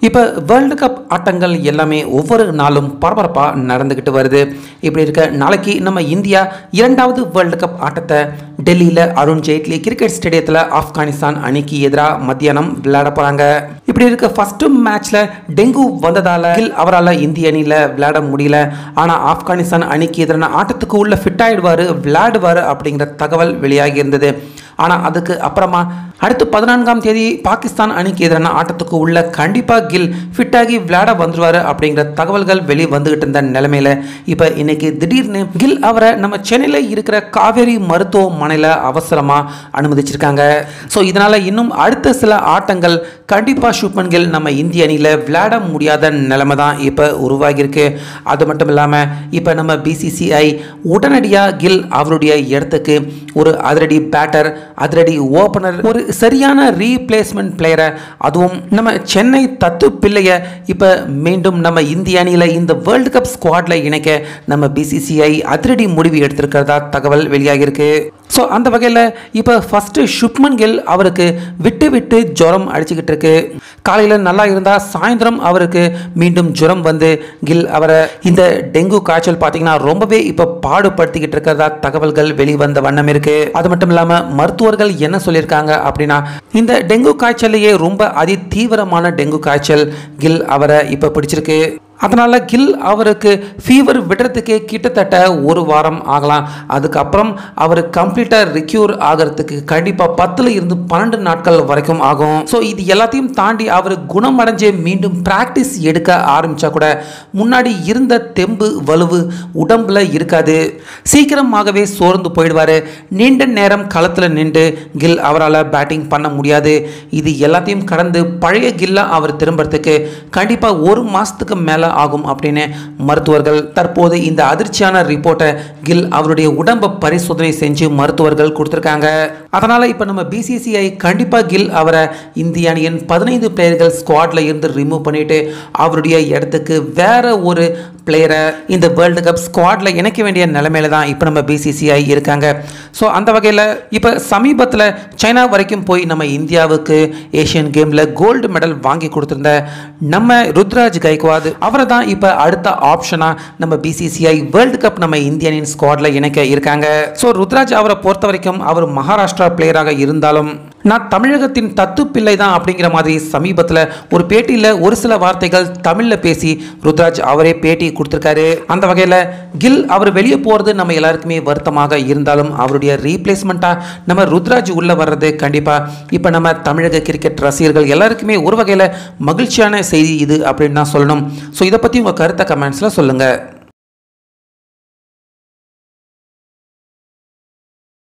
இப்போ world cup ஆட்டங்கள் எல்லாமே ஒவ்வொரு நாளும் பரபரப்பாக நடந்துக்கிட்டு வருது இப்படி இருக்க நாளைக்கு நம்ம இந்தியா இரண்டாவது வேர்ல்டு கப் ஆட்டத்தை டெல்லியில் அருண் ஜேட்லி கிரிக்கெட் ஸ்டேடியத்தில் ஆப்கானிஸ்தான் அணிக்கு எதிராக மத்தியானம் விளையாட போகிறாங்க இப்படி இருக்க ஃபர்ஸ்ட் மேட்ச்சில் டெங்கு வந்ததால் அவரால் இந்திய அணியில் விளையாட முடியல ஆனால் ஆப்கானிஸ்தான் அணிக்கு எதிரான ஆட்டத்துக்கு உள்ள ஃபிட் ஆயிடுவார் விளையாடுவார் அப்படிங்கிற தகவல் வெளியாகி இருந்தது ஆனால் அதுக்கு அப்புறமா அடுத்து பதினான்காம் தேதி பாகிஸ்தான் அணிக்கு எதிரான ஆட்டத்துக்கு உள்ள கண்டிப்பாக கில் ஃபிட்டாகி விளையாட வந்துருவாரு அப்படிங்கிற தகவல்கள் வெளியே வந்துகிட்டு இருந்த நிலைமையில இப்போ இன்னைக்கு திடீர்னு கில் அவரை நம்ம சென்னையில் இருக்கிற காவேரி மருத்துவமனையில் அவசரமாக அனுமதிச்சிருக்காங்க ஸோ இதனால் இன்னும் அடுத்த சில ஆட்டங்கள் கண்டிப்பாக ஷூப்மன் கில் நம்ம இந்திய அணியில் விளையாட முடியாத நிலைமை தான் இப்போ உருவாகியிருக்கு அது மட்டும் இல்லாமல் இப்போ நம்ம பிசிசிஐ உடனடியாக கில் அவருடைய இடத்துக்கு ஒரு அதிரடி பேட்டர் அதிரடி ஓப்பனர் ஒரு சரியான ரீப்ளேஸ்மெண்ட் பிளேயரை அதுவும் நம்ம சென்னை தத்து பிள்ளைய இப்போ மீண்டும் நம்ம இந்திய அணியில் இந்த வேர்ல்டு கப் ஸ்குவாடில் இணைக்க நம்ம பிசிசிஐ அதிரடி முடிவு எடுத்திருக்கிறதா தகவல் வெளியாகியிருக்கு ஸோ அந்த வகையில் இப்போ ஃபஸ்ட்டு சுப்மன் கில் அவருக்கு விட்டு விட்டு ஜுரம் அடிச்சுக்கிட்டு இருக்கு காலையில் நல்லா இருந்தால் சாயந்தரம் அவருக்கு மீண்டும் ஜுரம் வந்து கில் அவரை இந்த டெங்கு காய்ச்சல் பார்த்தீங்கன்னா ரொம்பவே இப்போ பாடுபடுத்திக்கிட்டு இருக்கிறதா தகவல்கள் வெளிவந்த வண்ணம் இருக்கு அது மட்டும் இல்லாமல் மருத்துவர்கள் என்ன சொல்லியிருக்காங்க அப்படின்னா இந்த டெங்கு காய்ச்சலையே ரொம்ப அதி தீவிரமான டெங்கு காய்ச்சல் கில் அவரை இப்போ பிடிச்சிருக்கு அதனால் கில் அவருக்கு ஃபீவர் விடுறதுக்கே கிட்டத்தட்ட ஒரு வாரம் ஆகலாம் அதுக்கப்புறம் அவர் கம்ப்ளீட்டாக ரிக்யூர் ஆகிறதுக்கு கண்டிப்பாக பத்தில் இருந்து பன்னெண்டு நாட்கள் வரைக்கும் ஆகும் ஸோ இது எல்லாத்தையும் தாண்டி அவர் குணமடைஞ்சு மீண்டும் ப்ராக்டிஸ் எடுக்க ஆரம்பித்தா கூட முன்னாடி இருந்த தெம்பு வலுவு உடம்புல இருக்காது சீக்கிரமாகவே சோர்ந்து போயிடுவார் நீண்ட நேரம் களத்தில் நின்று கில் அவரால் பேட்டிங் பண்ண முடியாது இது எல்லாத்தையும் கடந்து பழைய கில்ல அவர் திரும்புறதுக்கு கண்டிப்பாக ஒரு மாதத்துக்கு மேலே ஆகும் அப்படின்னு மருத்துவர்கள் தற்போது இந்த அதிர்ச்சியான ரிப்போர்ட்டை கில் அவருடைய உடம்பை பரிசோதனை செஞ்சு மருத்துவர்கள் கொடுத்துருக்காங்க அதனால் இப்போ நம்ம பிசிசிஐ கண்டிப்பாக கில் அவரை இந்திய அணியின் பதினைந்து பிளேயர்கள் ஸ்குவாடில் இருந்து ரிமூவ் பண்ணிட்டு அவருடைய இடத்துக்கு வேற ஒரு பிளேயரை இந்த வேர்ல்டு கப் ஸ்குவாடில் இணைக்க வேண்டிய நிலைமையில தான் இப்போ நம்ம பிசிசிஐ இருக்காங்க ஸோ அந்த வகையில் இப்போ சமீபத்தில் சைனா வரைக்கும் போய் நம்ம இந்தியாவுக்கு ஏஷியன் கேமில் கோல்டு மெடல் வாங்கி கொடுத்துருந்த நம்ம ருத்ராஜ் கைக்வாத் அவரை தான் இப்போ அடுத்த ஆப்ஷனாக நம்ம பிசிசிஐ வேர்ல்டு கப் நம்ம இந்திய அணியின் ஸ்குவாடில் இணைக்க இருக்காங்க ஸோ ருத்ராஜ் அவரை பொறுத்த வரைக்கும் அவர் மகாராஷ்டிரா பிளேயராக இருந்தாலும் நான் தமிழகத்தின் தத்து பிள்ளை தான் அப்படிங்கிற மாதிரி சமீபத்தில் ஒரு பேட்டியில் ஒரு சில வார்த்தைகள் தமிழில் பேசி ருத்ராஜ் அவரே பேட்டி கொடுத்துருக்காரு அந்த வகையில் கில் அவர் வெளியே போகிறது நம்ம எல்லாருக்குமே வருத்தமாக இருந்தாலும் அவருடைய ரீப்ளேஸ்மெண்ட்டாக நம்ம ருத்ராஜ் உள்ளே வர்றது கண்டிப்பாக இப்போ நம்ம தமிழக கிரிக்கெட் ரசிகர்கள் எல்லாருக்குமே ஒரு வகையில் மகிழ்ச்சியான செய்தி இது அப்படின்னு தான் சொல்லணும் ஸோ இதை பற்றி உங்கள் கருத்தை கமெண்ட்ஸில் சொல்லுங்கள்